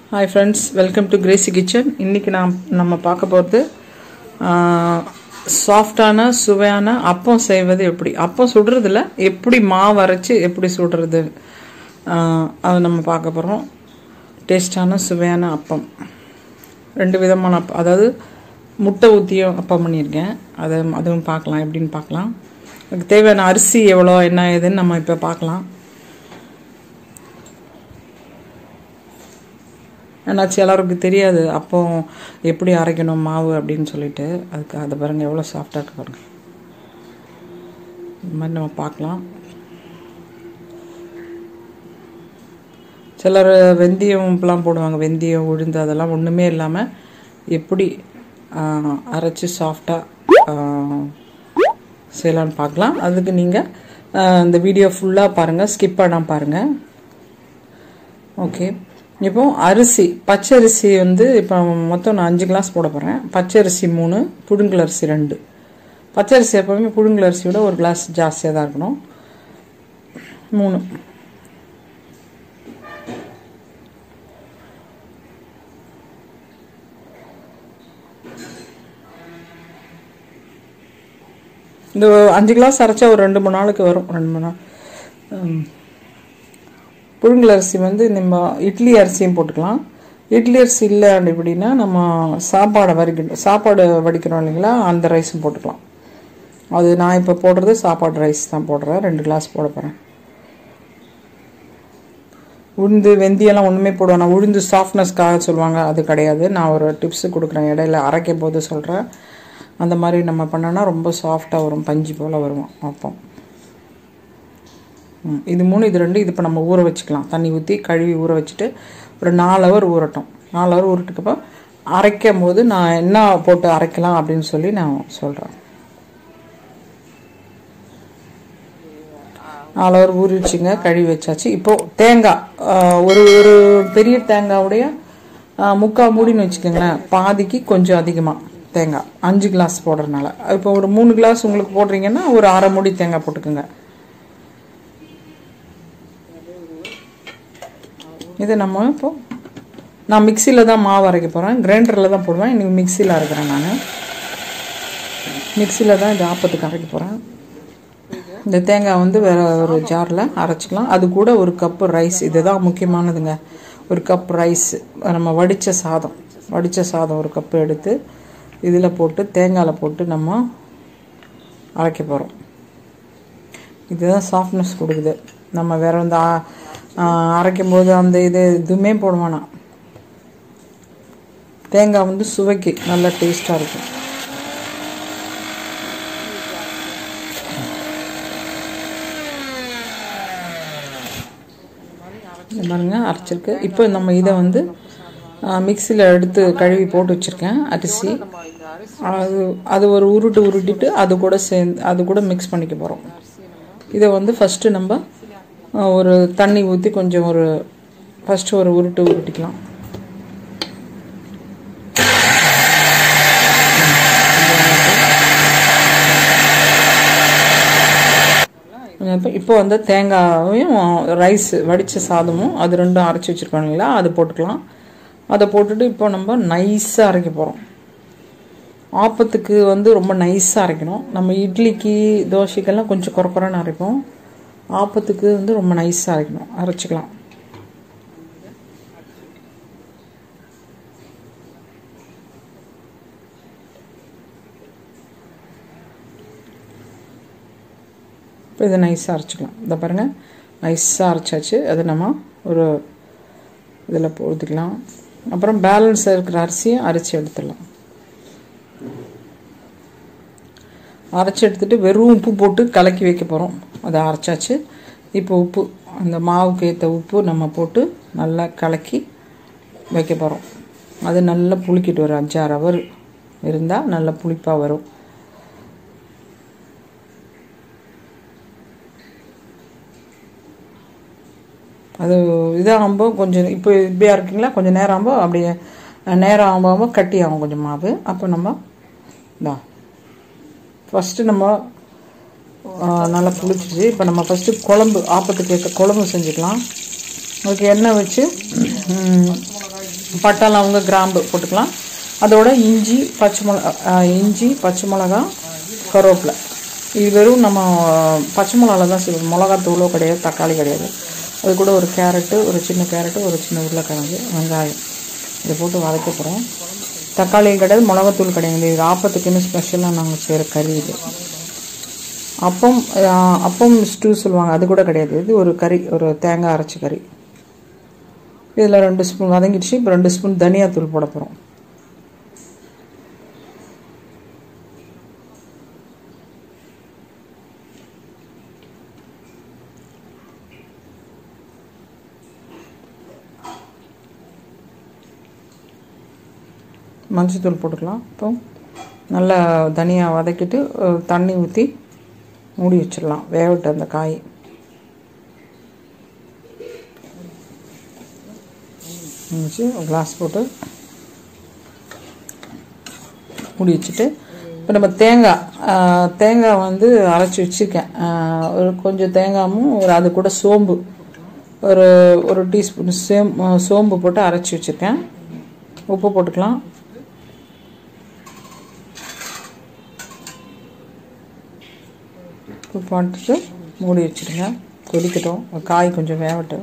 Hi friends welcome to crazy kitchen இன்றைக்கி நாம் நம்ம பார்க்க போகிறது சாஃப்டான சுவையான அப்பம் செய்வது எப்படி அப்பம் சுடுறதில்ல எப்படி மாவு அரைச்சி எப்படி சுடுறது ஆஹ், அதை நம்ம பார்க்க போகிறோம் டேஸ்டான சுவையான அப்பம் ரெண்டு விதமான அப்பம் அதாவது முட்டை ஊற்றியும் அப்பம் பண்ணியிருக்கேன் அதை அதுவும் பார்க்கலாம் எப்படின்னு பார்க்கலாம் அதுக்கு தேவையான அரிசி எவ்வளோ என்ன ஏதுன்னு நம்ம இப்போ பார்க்கலாம் என்னாச்சு எல்லாருக்கும் தெரியாது அப்போ எப்படி அரைக்கணும் மாவு அப்படின்னு சொல்லிட்டு அதுக்கு அதை பாருங்க எவ்வளோ சாஃப்டாக இருக்கு பாருங்க இந்த மாதிரி நம்ம பார்க்கலாம் சிலர் வெந்தயம் இப்பெல்லாம் போடுவாங்க வெந்தயம் உளுந்து அதெல்லாம் ஒன்றுமே இல்லாமல் எப்படி ஆஹ், அரைச்சி சாஃப்டாக செய்யலான்னு பார்க்கலாம் அதுக்கு நீங்கள் இந்த வீடியோ ஃபுல்லாக பாருங்கள் ஸ்கிப் பண்ணாமல் பாருங்கள் ஓகே இப்போ அரிசி பச்சை அரிசி வந்து இப்போ மொத்தம் நான் அஞ்சு கிளாஸ் போட போகிறேன் பச்சை அரிசி மூணு புடுங்கல் அரிசி ரெண்டு பச்சை அரிசி எப்போவுமே புடுங்கல் அரிசியோட ஒரு கிளாஸ் ஜாஸ்தியாக தான் இருக்கணும் மூணு இந்த அஞ்சு கிளாஸ் அரைச்சா ஒரு ரெண்டு மூணு நாளுக்கு வரும் ரெண்டு மூணு நாள் உம். புழுங்கல் அரிசி வந்து நம்ம இட்லி அரிசியும் போட்டுக்கலாம் இட்லி அரிசி இல்லை அப்படின்னா நம்ம சாப்பாடை வடிக்கணும் சாப்பாடு வடிக்கிறோம் இல்லைங்களா அந்த ரைஸும் போட்டுக்கலாம் அது நான் இப்போ போடுறது சாப்பாடு ரைஸ் தான் போடுறேன் ரெண்டு கிளாஸ் போட போகிறேன் உளுந்து வெந்தயம்லாம் ஒன்றுமே போடுவேன் நான் உளுந்து சாஃப்ட்னஸ்க்காக சொல்லுவாங்க அது கிடையாது நான் ஒரு டிப்ஸ் கொடுக்குறேன் இடையில அரைக்கும் போது சொல்கிறேன் அந்த மாதிரி நம்ம பண்ணோன்னா ரொம்ப சாஃப்டாக வரும் பஞ்சு போல் வரும் அப்போ ம், இது மூணு இது ரெண்டு இது இப்போ நம்ம ஊற வச்சுக்கலாம் தண்ணி ஊற்றி கழுவி ஊற வச்சுட்டு ஒரு நாலு ஹவர் ஊறட்டும் நாலு ஹவர் ஊறட்டுக்கப்போ அரைக்கும் போது நான் என்ன போட்டு அரைக்கலாம் அப்படின்னு சொல்லி நான் சொல்கிறேன் நாலு ஹவர் ஊறிடுச்சுங்க கழுவி வச்சாச்சு இப்போது தேங்காய் ஆஹ், ஒரு ஒரு பெரிய தேங்காவுடைய ஆஹ், முக்கால் மூடின்னு வச்சுக்கோங்களேன் பாதிக்கு கொஞ்சம் அதிகமாக தேங்காய் அஞ்சு கிளாஸ் போடுறதுனால இப்போ ஒரு மூணு கிளாஸ் உங்களுக்கு போடுறீங்கன்னா ஒரு அரை மூடி தேங்காய் போட்டுக்கோங்க இது நம்ம இப்போ நான் மிக்சியில் தான் மாவு அரைக்க போகிறேன் கிரைண்டரில் தான் போடுவேன் இன்னைக்கு மிக்சியில் அரைக்கிறேன் நான் மிக்சியில் தான் இது ஆப்பத்துக்கு அரைக்க போகிறேன் இந்த தேங்காய் வந்து வேற ஒரு ஜாரில் அரைச்சிக்கலாம் அது கூட ஒரு கப்பு ரைஸ் இதுதான் முக்கியமானதுங்க ஒரு கப் ரைஸ் நம்ம வடித்த சாதம் வடித்த சாதம் ஒரு கப்பு எடுத்து இதில் போட்டு தேங்காயில் போட்டு நம்ம அரைக்க போகிறோம் இதுதான் சாஃப்ட்னஸ் கொடுக்குது நம்ம வேற வந்து ஆ- ஆ, அரைக்கும் போது அந்த இது எதுவுமே போட வேணாம் தேங்காய் வந்து சுவைக்கு நல்ல டேஸ்ட்டாக இருக்கும் இந்த பாருங்க அரைச்சிருக்கு இப்போ நம்ம இதை வந்து மிக்சியில் எடுத்து கழுவி போட்டு வச்சுருக்கேன் அரிசி அது அது ஒரு உருட்டு உருட்டிட்டு அது கூட சேர்ந்து அது கூட மிக்ஸ் பண்ணிக்க போகிறோம் இதை வந்து ஃபஸ்ட்டு நம்ம ஆ, ஒரு தண்ணி ஊற்றி கொஞ்சம் ஒரு ஃபஸ்ட்டு ஒரு உருட்டு உருட்டிக்கலாம் இப்போ இப்போ வந்து தேங்காயும் ரைஸ் வடித்த சாதமும் அது ரெண்டும் அரைச்சி வச்சுருக்கோம் இல்லைங்களா அது போட்டுக்கலாம் அதை போட்டுட்டு இப்போ நம்ம நைஸாக அரைக்க போகிறோம் ஆப்பத்துக்கு வந்து ரொம்ப நைஸாக அரைக்கணும் நம்ம இட்லிக்கு தோசைக்கெல்லாம் கொஞ்சம் குறை குறைன்னு அரைப்போம் ஆப்பத்துக்கு வந்து ரொம்ப நைஸாக அரைக்கணும் அரைச்சிக்கலாம் இப்போ இதை நைஸாக அரைச்சிக்கலாம் இதை பாருங்கள் நைஸாக அரைச்சாச்சு அதை நம்ம ஒரு இதில் ஊற்றிக்கலாம் அப்புறம் பேலன்ஸ் இருக்கிற அரிசியை அரைச்சி எடுத்துடலாம் அரைச்சி எடுத்துட்டு வெறும் உப்பு போட்டு கலக்கி வைக்க போகிறோம் அதை அரைச்சாச்சு இப்போ உப்பு அந்த மாவுக்கு ஏற்ற உப்பு நம்ம போட்டு நல்லா கலக்கி வைக்க போகிறோம் அது நல்லா புளிக்கிட்டு வரும் அஞ்சாறு ஹவர் இருந்தால் நல்லா புளிப்பாக வரும் அது இதாகும்போது கொஞ்சம் இப்போ இப்படியா இருக்கீங்களா கொஞ்சம் நேரம் ஆகும்போது அப்படியே நேரம் ஆகும்போது கட்டி ஆகும் கொஞ்சம் மாவு அப்போ நம்ம இதா ஃபஸ்ட்டு நம்ம ஆ, நல்லா புளிச்சிச்சு இப்போ நம்ம ஃபஸ்ட்டு குழம்பு ஆப்பத்துக்கு ஏற்ற குழம்பு செஞ்சுக்கலாம் அதுக்கு எண்ணெய் வச்சு ம், பட்டை லவங்க கிராம்பு போட்டுக்கலாம் அதோட இஞ்சி பச்சை மிளகா அஹ், இஞ்சி பச்சை மிளகா கருவேப்பிலை இது வெறும் நம்ம பச்சை மிளகால தான் செய்வோம் மிளகாத்தூளோ கிடையாது தக்காளி கிடையாது அது கூட ஒரு கேரட்டு ஒரு சின்ன கேரட்டு ஒரு சின்ன உருளைக்கிழங்கு வெங்காயம் இதை போட்டு வதக்க போகிறோம் தக்காளியும் கிடையாது மிளகாத்தூள் கிடையாது இது ஆப்பத்துக்குன்னு ஸ்பெஷலாக நாங்கள் செய்கிற கறி இது அப்பம் அஹ், அப்பம் ஸ்டூ சொல்லுவாங்க அது கூட கிடையாது இது ஒரு கறி ஒரு தேங்காய் அரைச்ச கறி இதில் ரெண்டு ஸ்பூன் வதங்கிடுச்சு இப்போ ரெண்டு ஸ்பூன் தனியாத்தூள் போட போகிறோம் மஞ்சத்தூள் போட்டுக்கலாம் இப்போ நல்லா தனியாக வதக்கிட்டு அஹ், தண்ணி ஊற்றி மூடி வச்சிடலாம் வேகட்டு அந்த காய் வச்சு கிளாஸ் போட்டு மூடி வச்சுட்டு இப்போ நம்ம தேங்காய் ஆஹ், தேங்காய் வந்து அரைச்சி வச்சுருக்கேன் ஆஹ், ஒரு கொஞ்சம் தேங்காயும் ஒரு அது கூட சோம்பு ஒரு ஒரு டீஸ்பூன் சேம் சோம்பு போட்டு அரைச்சி வச்சுருக்கேன் உப்பு போட்டுக்கலாம் உப்பு போட்டுட்டு மூடி வச்சுருங்க கொதிக்கட்டும் காய் கொஞ்சம் வேகட்டும்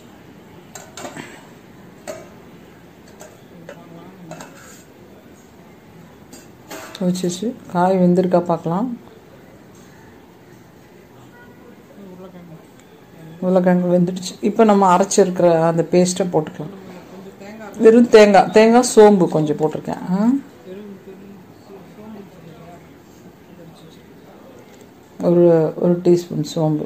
வச்சிச்சு காய் வெந்திருக்கா பார்க்கலாம் உருளைக்கிழங்கு வெந்துடுச்சு இப்போ நம்ம அரைச்சிருக்கிற அந்த பேஸ்ட்டை போட்டுக்கலாம் வெறும் தேங்காய் தேங்காய் சோம்பு கொஞ்சம் போட்டிருக்கேன் ஆ? ஒரு ஒரு டீஸ்பூன் சோம்பு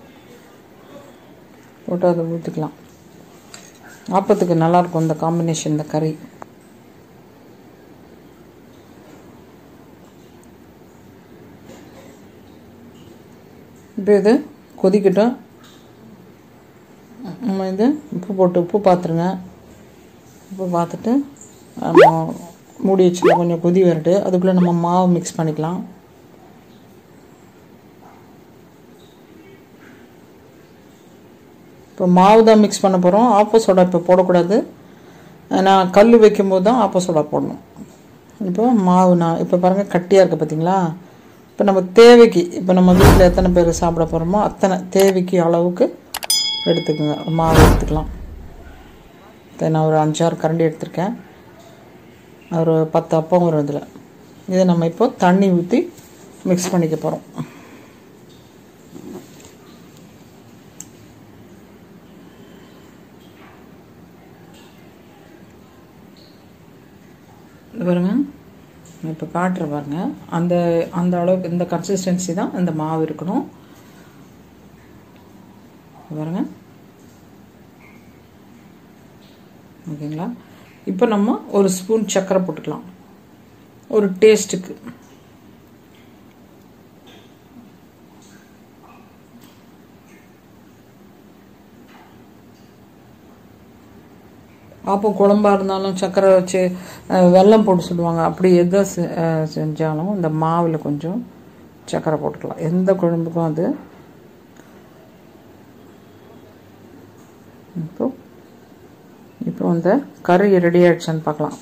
போட்டு அதை ஊற்றிக்கலாம் ஆப்பத்துக்கு நல்லாயிருக்கும் இந்த காம்பினேஷன் இந்த கறி இப்போ இது கொதிக்கட்டும் நம்ம இது உப்பு போட்டு உப்பு பார்த்துருங்க உப்பு பார்த்துட்டு நம்ம மூடி வச்சுக்கலாம் கொஞ்சம் கொதி வரட்டு அதுக்குள்ளே நம்ம மாவு மிக்ஸ் பண்ணிக்கலாம் இப்போ மாவு தான் மிக்ஸ் பண்ண போகிறோம் ஆப்போ சோடா இப்போ போடக்கூடாது நான் கல் வைக்கும்போது தான் ஆப்போ சோடா போடணும் இப்போ மாவு நான் இப்போ பாருங்கள் கட்டியாக இருக்குது பார்த்தீங்களா இப்போ நம்ம தேவைக்கு இப்போ நம்ம வீட்டில் எத்தனை பேர் சாப்பிட போகிறோமோ அத்தனை தேவைக்கு அளவுக்கு எடுத்துக்கோங்க மாவு எடுத்துக்கலாம் இப்போ நான் ஒரு அஞ்சாறு கரண்டி எடுத்திருக்கேன் ஒரு பத்து அப்பம் வரும் இதில் இதை நம்ம இப்போ தண்ணி ஊற்றி மிக்ஸ் பண்ணிக்க போகிறோம் இது பாருங்க நான் இப்போ காட்டுற பாருங்க அந்த அந்த அளவுக்கு இந்த கன்சிஸ்டன்சி தான் இந்த மாவு இருக்கணும் இது பாருங்க ஓகேங்களா இப்போ நம்ம ஒரு ஸ்பூன் சர்க்கரை போட்டுக்கலாம் ஒரு டேஸ்ட்டுக்கு அப்போ குழம்பா இருந்தாலும் சர்க்கரை வச்சு அஹ், வெல்லம் போட்டு சொல்லுவாங்க அப்படி எதை செ- அஹ், செஞ்சாலும் இந்த மாவில் கொஞ்சம் சர்க்கரை போட்டுக்கலாம் எந்த குழம்புக்கும் அது இப்போ இப்போ இந்த கறி ரெடி ஆயிடுச்சான்னு பார்க்கலாம்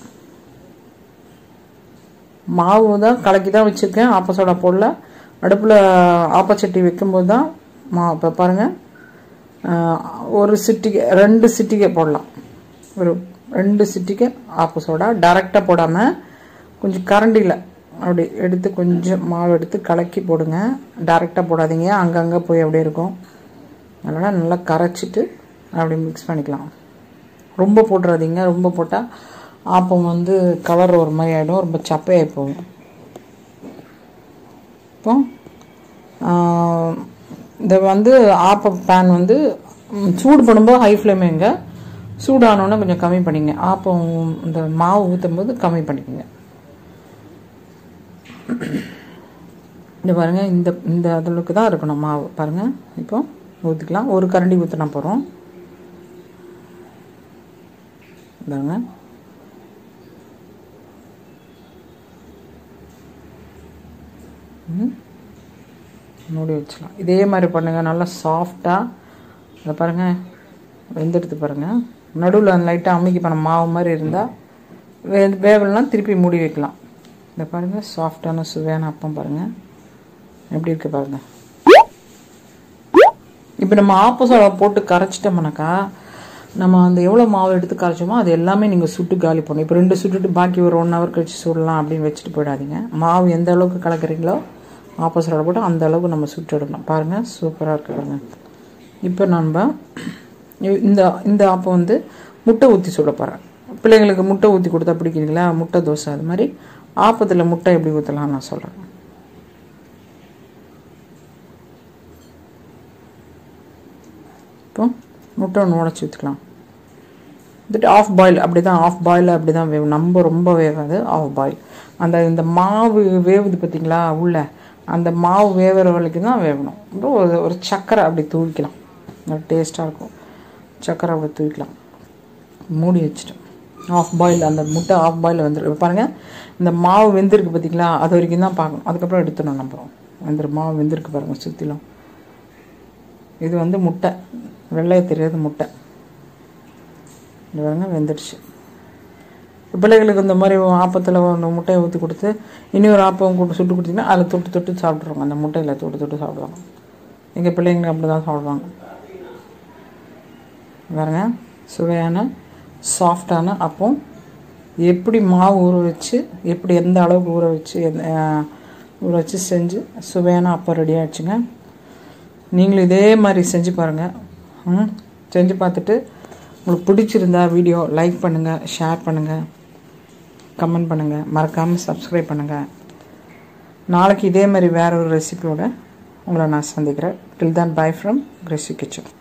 மாவு தான் கலக்கி தான் வச்சுருக்கேன் ஆப்ப சோடா போடல அடுப்பில் ஆப்பச்சட்டி வைக்கும்போது தான் மா இப்போ பாருங்கள் ஒரு சிட்டிகை ரெண்டு சிட்டிகை போடலாம் ஒரு ரெண்டு சிட்டிகை ஆப்ப சோடா டைரெக்டாக போடாமல் கொஞ்சம் கரண்டியில் அப்படி எடுத்து கொஞ்சம் மாவு எடுத்து கலக்கி போடுங்க டைரெக்டாக போடாதீங்க அங்கங்கே போய் அப்படியே இருக்கும் அதனால் நல்லா கரைச்சிட்டு அப்படி மிக்ஸ் பண்ணிக்கலாம் ரொம்ப போட்டுறாதீங்க ரொம்ப போட்டால் ஆப்பம் வந்து கலர் ஒரு மாதிரி ஆகிடும் ரொம்ப சப்பையாகி போகும் இப்போ ஆஹ், இந்த வந்து ஆப்ப பேன் வந்து ம், சூடு பண்ணும்போது ஹை ஃப்ளேம் வைங்க சூடானோடனே கொஞ்சம் கம்மி பண்ணிங்க ஆப்பம் இந்த மாவு ஊற்றும் போது கம்மி பண்ணிக்கோங்க இந்த பாருங்க இந்த இந்த அளவுக்கு தான் இருக்கணும் மாவு பாருங்க இப்போ ஊற்றிக்கலாம் ஒரு கரண்டி ஊற்றினா போகிறோம் இதாங்க ம். மூடி வச்சலாம் இதே மாதிரி பண்ணுங்கள் நல்லா சாஃப்டாக இதை பாருங்கள் வெந்தெடுத்து பாருங்கள் நடுவில் லைட்டாக அம்மிக்கு பண்ண மாவு மாதிரி இருந்தால் வே வேவலாம் திருப்பி மூடி வைக்கலாம் இந்த பாருங்கள் சாஃப்டான சுவையான அப்பம் பாருங்கள் எப்படி இருக்குது பாருங்கள் இப்போ நம்ம ஆப்போசோட போட்டு கரைச்சிட்டோம்னாக்கா நம்ம அந்த எவ்வளோ மாவு எடுத்து கரைச்சோமோ அது எல்லாமே நீங்கள் சுட்டு காலி பண்ணணும் இப்போ ரெண்டு சுட்டுட்டு பாக்கி ஒரு ஒன் ஹவர் கழிச்சு சுடலாம் அப்படின்னு வச்சுட்டு போயிடாதீங்க மாவு எந்த அளவுக்கு கலக்குறீங்களோ ஆப்போசிட்டோட போட்டு அந்த அளவுக்கு நம்ம சுட்டு எடுக்கணும் பாருங்கள் சூப்பராக இருக்குது பாருங்கள் இப்போ நம்ம இந்த இந்த ஆப்பம் வந்து முட்டை ஊற்றி சுட போகிறேன் பிள்ளைங்களுக்கு முட்டை ஊற்றி கொடுத்தா பிடிக்கிறீங்களா முட்டை தோசை அது மாதிரி ஆப்பத்தில் முட்டை எப்படி ஊற்றலாம் நான் சொல்கிறேன் இப்போ முட்டை ஒன்று உடச்சி ஊற்றிக்கலாம் வந்துட்டு ஆஃப் பாயில் அப்படி தான் ஆஃப் பாயில் அப்படி தான் வேகும் நம்ம ரொம்ப வேகாது ஆஃப் பாயில் அந்த இந்த மாவு வேவுது பார்த்தீங்களா உள்ள அந்த மாவு வேகிற வரைக்கும் தான் வேகணும் அப்புறம் ஒரு ஒரு சக்கரை அப்படி தூவிக்கலாம் நல்லா டேஸ்ட்டாக இருக்கும் சக்கரை அப்படி தூவிக்கலாம் மூடி வச்சுட்டோம் ஆஃப் பாயில் அந்த முட்டை ஆஃப் பாயில் வந்துருக்கு பாருங்கள் இந்த மாவு வெந்திருக்கு பார்த்தீங்களா அது வரைக்கும் தான் பார்க்கணும் அதுக்கப்புறம் எடுத்துடணும் நம்ம வெந்திரு மாவு வெந்திருக்கு பாருங்கள் சுற்றிலும் இது வந்து முட்டை வெள்ளையை தெரியாது முட்டை இது பாருங்க வெந்துடுச்சு பிள்ளைகளுக்கு இந்த மாதிரி ஆப்பத்தில் ஒன்று முட்டையை ஊற்றி கொடுத்து இன்னொரு ஆப்பம் கூட்டு சுட்டு கொடுத்தீங்கன்னா அதில் தொட்டு தொட்டு சாப்பிட்ருவாங்க அந்த முட்டையில் தொட்டு தொட்டு சாப்பிடுவாங்க எங்கள் பிள்ளைங்க அப்படி தான் சாப்பிடுவாங்க பாருங்க சுவையான சாஃப்டான அப்பம் எப்படி மாவு ஊற வச்சு எப்படி எந்த அளவுக்கு ஊற வச்சு எந்த ஊற வச்சு செஞ்சு சுவையான அப்பம் ரெடி ஆகிடுச்சுங்க நீங்களும் இதே மாதிரி செஞ்சு பாருங்கள் ம் செஞ்சு பார்த்துட்டு உங்களுக்கு பிடிச்சிருந்தா வீடியோ லைக் பண்ணுங்கள் ஷேர் பண்ணுங்கள் கமெண்ட் பண்ணுங்கள் மறக்காமல் சப்ஸ்கிரைப் பண்ணுங்கள் நாளைக்கு இதே மாதிரி வேற ஒரு ரெசிபியோட உங்களை நான் சந்திக்கிறேன் டில் தான் பை ஃப்ரம் கிரெசி கிச்சன்